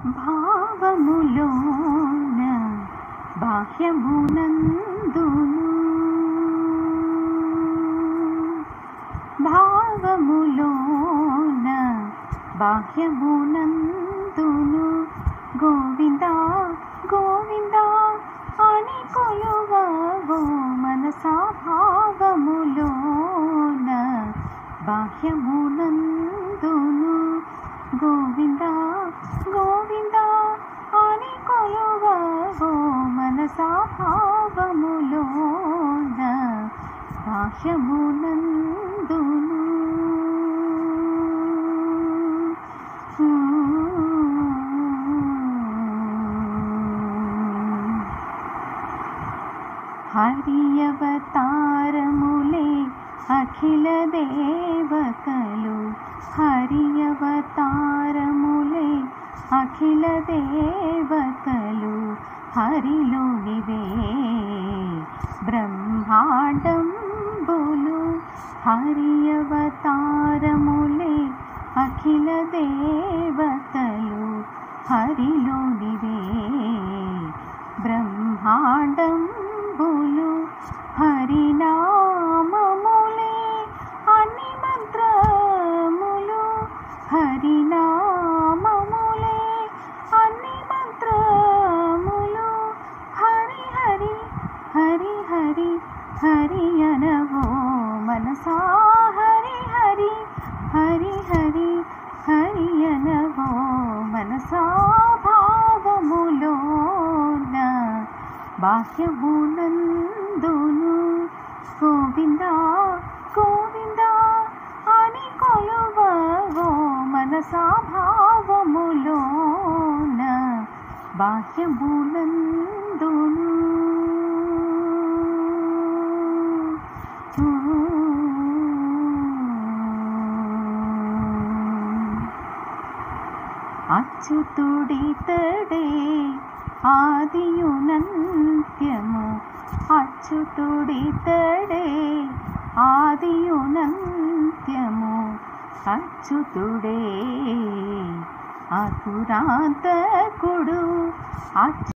భావములోన బాహ్యమునందును భావములోన బాహ్యమునందును గోవింద గోవింద అని కొలువవో మనసా భావములోన బాహ్యమునందును గోవింద గోవింద అని కొలువవో మనసా భావములోన బాహ్యమునందును హరియవతారములే అఖిల దేవతలు హరియవతారములే అఖిల దేవతలు హరిలోనివే బ్రహ్మాండంబులు హరియవతారములే అఖిల దేవతలు హరిలోనివే బ్రహ్మాండంబులు హరినామములే అన్ని మంత్రములు హరినామములే అన్ని మంత్రములు హరి హరి హరి హరి హరి అనవో మనసా హరి హరి హరి హరి హరి అనవో మనసా భావములోన బాహ్యమునందును గోవింద గోవింద అని కొలువవో మనసా భావములోన బాహ్యమునందును అచ్యుతుడితడే ఆదియునంత్యము అచ్యుతుడితడే ఆదియునంత్యము అచ్యుతుడే అతురాంతకుడు అచ్చు